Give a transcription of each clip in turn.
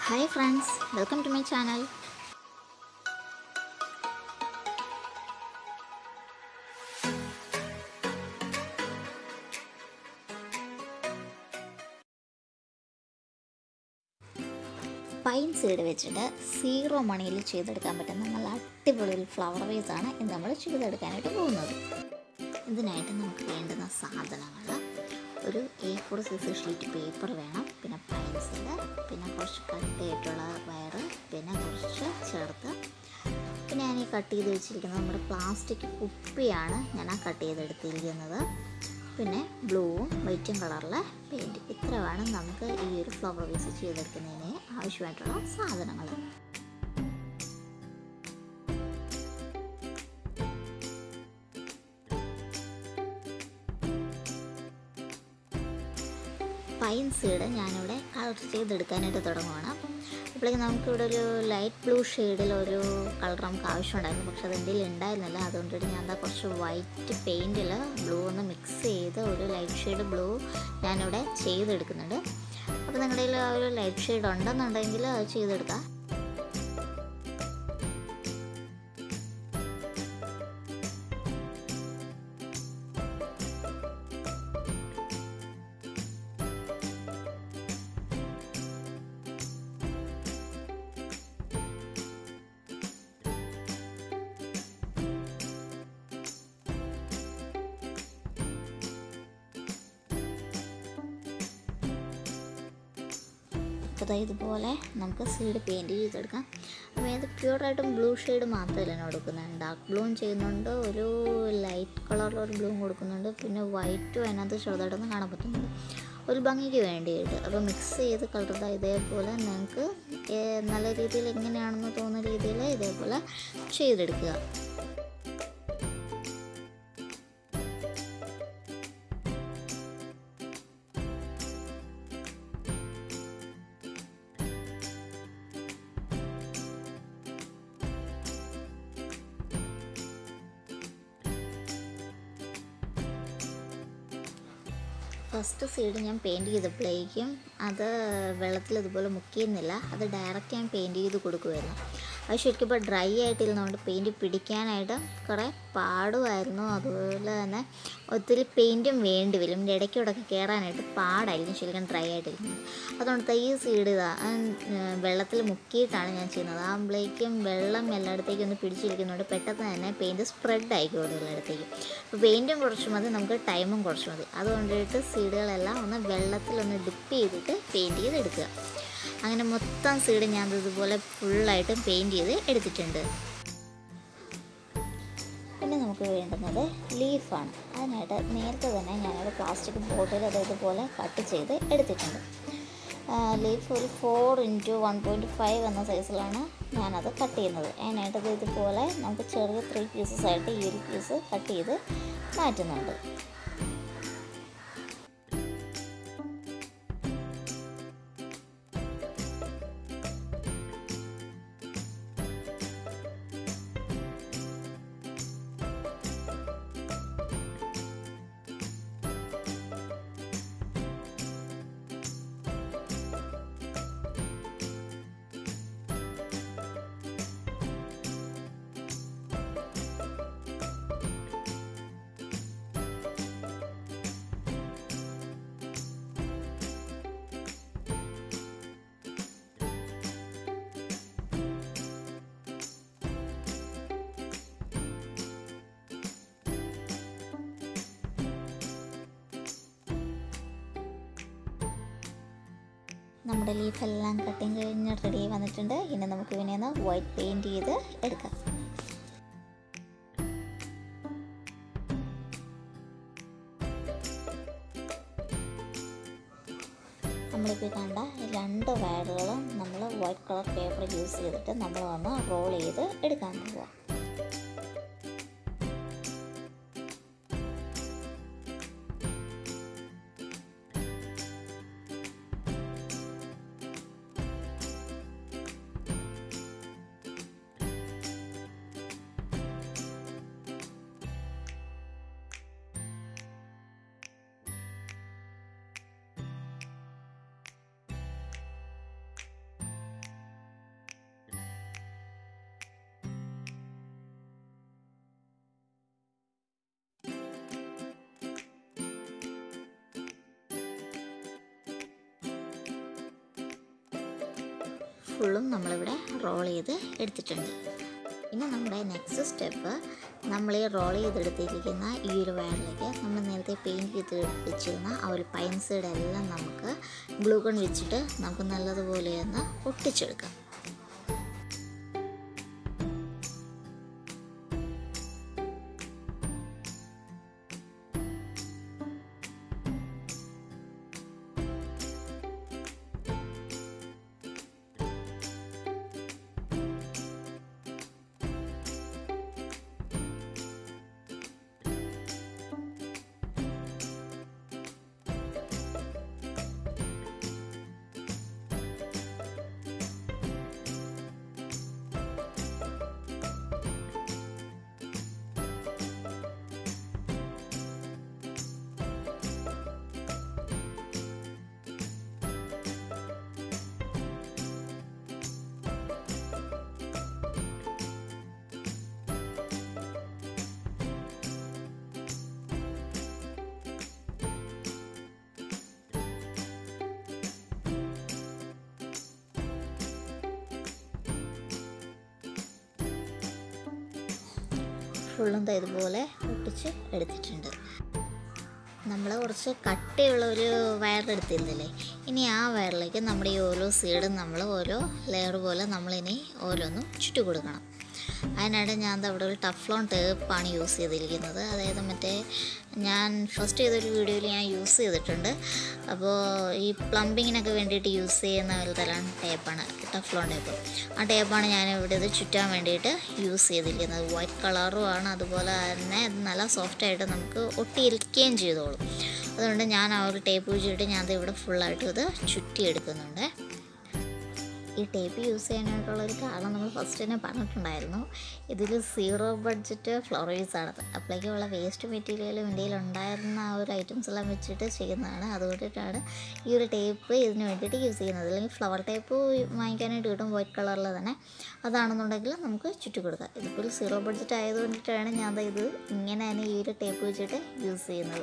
hi friends welcome to my channel pine seed വെച്ചിട്ട് zero മണിയിൽ ചെയ്തെടുക്കാൻ പറ്റുന്ന നല്ല അടിപൊളി ഒരു ഫ്ലവർ വേസ് ആണ് ഇന്ന് നമ്മൾ ചെയ്തെടുക്കാനായിട്ട് പോകുന്നത് ഇതിനായിട്ട് നമുക്ക് വേണ്ടുന്ന സാധനങ്ങൾ ഒരു A four size sheet paper വേണം പിന്നെ പൈൻ സീഡ് പിന്നെ കുറച്ച് കട്ടിയായിട്ടുള്ള വയറ് പിന്നെ കുറച്ച് ചേർത്ത് പിന്നെ ഞാൻ ഈ കട്ട് ചെയ്ത് വെച്ചിരിക്കുന്നത് നമ്മുടെ പ്ലാസ്റ്റിക് കുപ്പിയാണ് ഞാൻ ആ കട്ട് ചെയ്തെടുത്തിരിക്കുന്നത് പിന്നെ ബ്ലൂവും വൈറ്റും കളറിലെ പെയിൻറ്റ് ഇത്ര വേണം നമുക്ക് ഈ ഒരു ഫ്ലവർ വേസ് ചെയ്തെടുക്കുന്നതിന് ആവശ്യമായിട്ടുള്ള സാധനങ്ങൾ പൈൻ സീഡ് ഞാനിവിടെ കളർ ചെയ്തെടുക്കാനായിട്ട് തുടങ്ങുവാണ് അപ്പോഴേക്കും നമുക്കിവിടെ ഒരു ലൈറ്റ് ബ്ലൂ ഷെയ്ഡിൽ ഒരു കളർ നമുക്ക് ആവശ്യമുണ്ടായിരുന്നു പക്ഷെ അത് എൻ്റെ ഉണ്ടായിരുന്നില്ല അതുകൊണ്ടിട്ട് ഞാൻ എന്താ കുറച്ച് വൈറ്റ് പെയിൻറ്റിൽ ബ്ലൂ ഒന്ന് മിക്സ് ചെയ്ത് ഒരു ലൈറ്റ് ഷെയ്ഡ് ബ്ലൂ ഞാനിവിടെ ചെയ്തെടുക്കുന്നുണ്ട് അപ്പോൾ നിങ്ങളുടെ കയ്യിൽ ആ ഒരു ലൈറ്റ് ഷെയ്ഡ് ഉണ്ടെന്നുണ്ടെങ്കിൽ അത് ചെയ്തെടുക്കാം അപ്പോൾ ഇതുപോലെ നമുക്ക് സീഡ് പെയിൻറ്റ് ചെയ്തെടുക്കാം അപ്പോൾ ഇത് പ്യൂറായിട്ടും ബ്ലൂ ഷെയ്ഡ് മാത്രമല്ല ഞാൻ കൊടുക്കുന്നത് ഡാർക്ക് ബ്ലൂവും ചെയ്യുന്നുണ്ട് ഒരു ലൈറ്റ് കളറിലൊരു ബ്ലൂവും കൊടുക്കുന്നുണ്ട് പിന്നെ വൈറ്റും അതിനകത്ത് ചെറുതായിട്ടൊന്ന് കാണാൻ പറ്റുന്നുണ്ട് ഒരു ഭംഗിക്ക് വേണ്ടിയിട്ട് അപ്പോൾ മിക്സ് ചെയ്ത് കളർ ഇതേപോലെ നിങ്ങൾക്ക് നല്ല രീതിയിൽ എങ്ങനെയാണെന്ന് തോന്നുന്ന രീതിയിൽ ഇതേപോലെ ചെയ്തെടുക്കുക ഫസ്റ്റ് സൈഡ് ഞാൻ പെയിൻറ്റ് ചെയ്തപ്പോഴേക്കും അത് വെള്ളത്തിൽ ഇതുപോലെ മുക്കിയിരുന്നില്ല അത് ഡയറക്റ്റ് ഞാൻ പെയിൻറ്റ് ചെയ്ത് കൊടുക്കുമായിരുന്നു അത് ശരിക്കും ഇപ്പോൾ ഡ്രൈ ആയിട്ടിരുന്നതുകൊണ്ട് പെയിൻറ്റ് പിടിക്കാനായിട്ട് കുറേ പാടുമായിരുന്നു അതുപോലെ തന്നെ ഒത്തിരി പെയിൻറ്റും വേണ്ടി വരും ഇതിൻ്റെ ഇടയ്ക്കൂടൊക്കെ കയറാനായിട്ട് പാടായിരിക്കും ശരിക്കും ഡ്രൈ ആയിട്ടിരിക്കുന്നത് അതുകൊണ്ട് ഈ സീഡ് ഇതാ വെള്ളത്തിൽ മുക്കിയിട്ടാണ് ഞാൻ ചെയ്യുന്നത് ആകുമ്പോഴേക്കും വെള്ളം എല്ലായിടത്തേക്കും ഒന്ന് പിടിച്ചിരിക്കുന്നതുകൊണ്ട് പെട്ടെന്ന് തന്നെ പെയിൻറ്റ് സ്പ്രെഡ് ആയിക്കോളും എല്ലായിടത്തേക്കും അപ്പോൾ പെയിൻറ്റും കുറച്ച് മതി നമുക്ക് ടൈമും കുറച്ച് മതി അതുകൊണ്ടിട്ട് സീഡുകളെല്ലാം ഒന്ന് വെള്ളത്തിലൊന്ന് ഡിപ്പ് ചെയ്തിട്ട് പെയിൻറ്റ് ചെയ്തെടുക്കുക അങ്ങനെ മൊത്തം സീഡ് ഞാൻ ഇതുപോലെ ഫുള്ളായിട്ട് പെയിൻറ്റ് ചെയ്ത് എടുത്തിട്ടുണ്ട് പിന്നെ നമുക്ക് വേണ്ടുന്നത് ലീഫാണ് അതിനായിട്ട് നേരത്തെ തന്നെ ഞാനൊരു പ്ലാസ്റ്റിക് ബോട്ടിൽ അത് ഇതുപോലെ കട്ട് ചെയ്ത് എടുത്തിട്ടുണ്ട് ലീഫ് ഒരു four into one point five എന്ന സൈസിലാണ് ഞാനത് കട്ട് ചെയ്യുന്നത് അതിനായിട്ട് ഇത് ഇതുപോലെ നമുക്ക് ചെറിയ ത്രീ പീസസ് ആയിട്ട് ഈ ഒരു പീസ് കട്ട് ചെയ്ത് മാറ്റുന്നുണ്ട് നമ്മുടെ ലീഫെല്ലാം കട്ടിങ് കഴിഞ്ഞ് റെഡി ആയി വന്നിട്ടുണ്ട് ഇനി നമുക്ക് ഇവനെ ഒന്ന് വൈറ്റ് പെയിൻറ്റ് ചെയ്ത് എടുക്കാം നമ്മളിപ്പോൾ കണ്ട രണ്ട് വയറുകളും നമ്മൾ വൈറ്റ് കളർ പേപ്പർ യൂസ് ചെയ്തിട്ട് നമ്മൾ ഒന്ന് റോൾ ചെയ്ത് എടുക്കാൻ പോവാം ഫുള്ളും നമ്മളിവിടെ റോൾ ചെയ്ത് എടുത്തിട്ടുണ്ട് ഇനി നമ്മുടെ നെക്സ്റ്റ് സ്റ്റെപ്പ് നമ്മൾ ഈ റോൾ ചെയ്തെടുത്തിരിക്കുന്ന ഈ ഒരു വയറിലേക്ക് നമ്മൾ നേരത്തെ പെയിൻറ്റ് ചെയ്ത് വെച്ചിരുന്ന ആ ഒരു പൈൻ സൈഡ് എല്ലാം നമുക്ക് ഗ്ലൂഗൺ വെച്ചിട്ട് നമുക്ക് നല്ലതുപോലെ ഒന്ന് ഒട്ടിച്ചെടുക്കാം ഫുള്ളും ദാ ഇതുപോലെ ഒട്ടിച്ച് എടുത്തിട്ടുണ്ട് നമ്മൾ കുറച്ച് കട്ടിയുള്ള ഒരു വയറെടുത്തിരുന്നില്ലേ ഇനി ആ വയറിലേക്ക് നമ്മുടെ ഈ ഓരോ സീഡും നമ്മൾ ഓരോ ലെയർ പോലെ നമ്മളിനി ഓരോന്നും ചുറ്റി കൊടുക്കണം അതിനായിട്ട് ഞാൻ ദാ ഇവിടെ ഒരു ടഫ്ലോൺ ടേപ്പാണ് യൂസ് ചെയ്തിരിക്കുന്നത് അതായത് മറ്റേ ഞാൻ ഫസ്റ്റ് ചെയ്തൊരു വീഡിയോയിൽ ഞാൻ യൂസ് ചെയ്തിട്ടുണ്ട് അപ്പോൾ ഈ പ്ലംബിങ്ങിനൊക്കെ വേണ്ടിയിട്ട് യൂസ് ചെയ്യുന്ന ഒരു തരം ടേപ്പാണ് ടഫ്ലോൺ ടേപ്പ് ആ ടേപ്പാണ് ഞാൻ ഇവിടെ ഇത് ചുറ്റാൻ വേണ്ടിയിട്ട് യൂസ് ചെയ്തിരിക്കുന്നത് വൈറ്റ് കളറും ആണ് അതുപോലെ തന്നെ ഇത് നല്ല സോഫ്റ്റായിട്ട് നമുക്ക് ഒട്ടിയിരിക്കുകയും ചെയ്തോളും അതുകൊണ്ട് ഞാൻ ആ ഒരു ടേപ്പ് വെച്ചിട്ട് ഞാൻ ഇത് ഇവിടെ ഫുള്ളായിട്ട് ഇത് ചുറ്റിയെടുക്കുന്നുണ്ട് ഈ ടേപ്പ് യൂസ് ചെയ്യാനായിട്ടുള്ള ഒരു കാരണം നമ്മൾ ഫസ്റ്റ് തന്നെ പറഞ്ഞിട്ടുണ്ടായിരുന്നു ഇതിൽ സീറോ ബഡ്ജറ്റ് ഫ്ലോറേഴ്സ് ആണ് അപ്പോഴേക്കും ഉള്ള വേസ്റ്റ് മെറ്റീരിയലും ഇന്ത്യയിൽ ഉണ്ടായിരുന്ന ആ ഒരു ഐറ്റംസ് എല്ലാം വെച്ചിട്ട് ചെയ്യുന്നതാണ് അതുകൊണ്ടിട്ടാണ് ഈ ഒരു ടേപ്പ് ഇതിന് വേണ്ടിയിട്ട് യൂസ് ചെയ്യുന്നത് അല്ലെങ്കിൽ ഫ്ലവർ ടേപ്പ് വാങ്ങിക്കാനായിട്ട് കിട്ടും വൈറ്റ് കളറിൽ തന്നെ അതാണെന്നുണ്ടെങ്കിൽ നമുക്ക് ചുറ്റി കൊടുക്കാം ഇതിപ്പോൾ സീറോ ബഡ്ജറ്റ് ആയതുകൊണ്ടിട്ടാണ് ഞാൻ ദാ ഇത് ഇങ്ങനെ തന്നെ ഈ ഒരു ടേപ്പ് വെച്ചിട്ട് യൂസ് ചെയ്യുന്നത്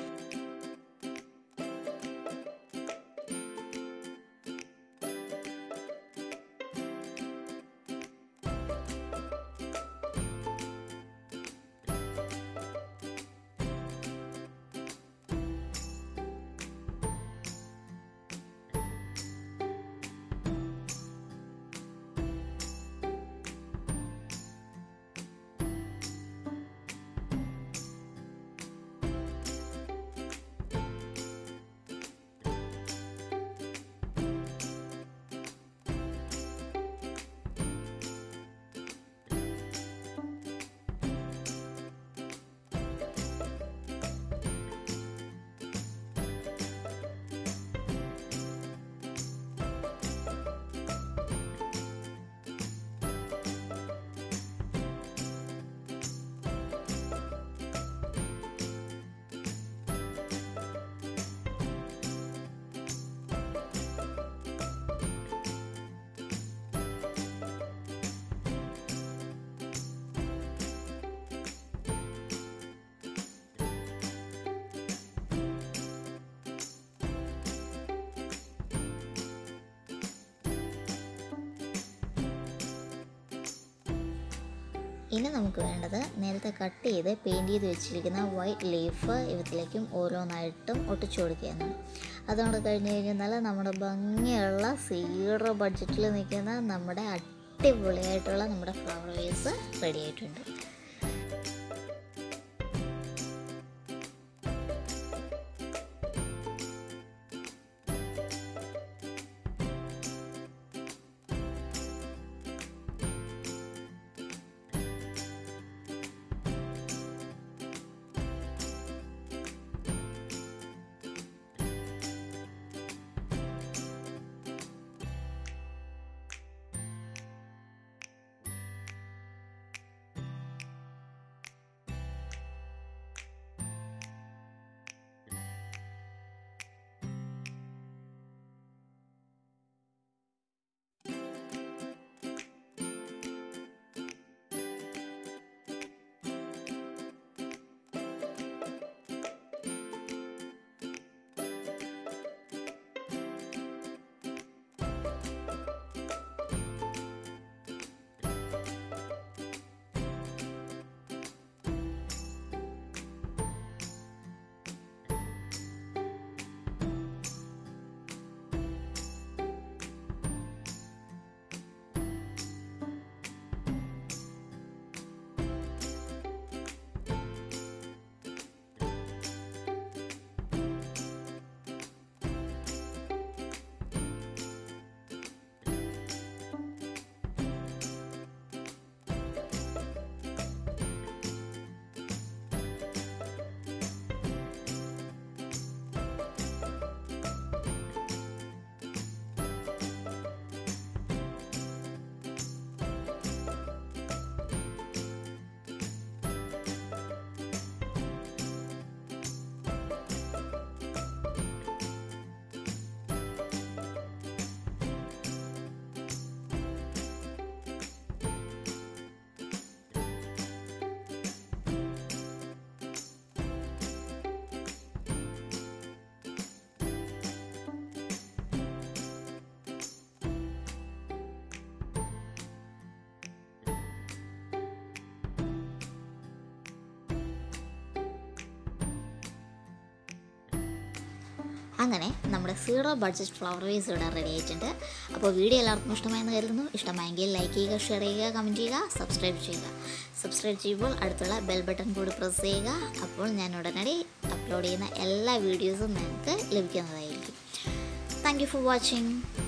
ഇനി നമുക്ക് വേണ്ടത് നേരത്തെ കട്ട് ചെയ്ത് പെയിൻറ് ചെയ്ത് വെച്ചിരിക്കുന്ന വൈറ്റ് ലീഫ് ഇതിലേക്കും ഓരോന്നായിട്ടും ഒട്ടിച്ചു കൊടുക്കുകയാണ് അതുകൊണ്ട് കഴിഞ്ഞ് കഴിഞ്ഞാൽ നമ്മുടെ ഭംഗിയുള്ള സീറോ ബഡ്ജറ്റിൽ നിൽക്കുന്ന നമ്മുടെ അടിപൊളിയായിട്ടുള്ള നമ്മുടെ ഫ്ലവർ വേസ് റെഡി ആയിട്ടുണ്ട് അങ്ങനെ നമ്മുടെ സീറോ ബഡ്ജറ്റ് ഫ്ലവർ വേസ് ഇവിടെ റെഡി ആയിട്ടുണ്ട് അപ്പോൾ വീഡിയോ എല്ലാവർക്കും ഇഷ്ടമായെന്ന് കരുതുന്നു ഇഷ്ടമായെങ്കിൽ ലൈക്ക് ചെയ്യുക ഷെയർ ചെയ്യുക കമൻറ്റ് ചെയ്യുക സബ്സ്ക്രൈബ് ചെയ്യുക സബ്സ്ക്രൈബ് ചെയ്യുമ്പോൾ അടുത്തുള്ള ബെൽ ബട്ടൺ കൂടി പ്രസ് ചെയ്യുക അപ്പോൾ ഞാൻ ഉടനടി അപ്ലോഡ് ചെയ്യുന്ന എല്ലാ വീഡിയോസും നിങ്ങൾക്ക് ലഭിക്കുന്നതായിരിക്കും താങ്ക് യു ഫോർ വാച്ചിങ്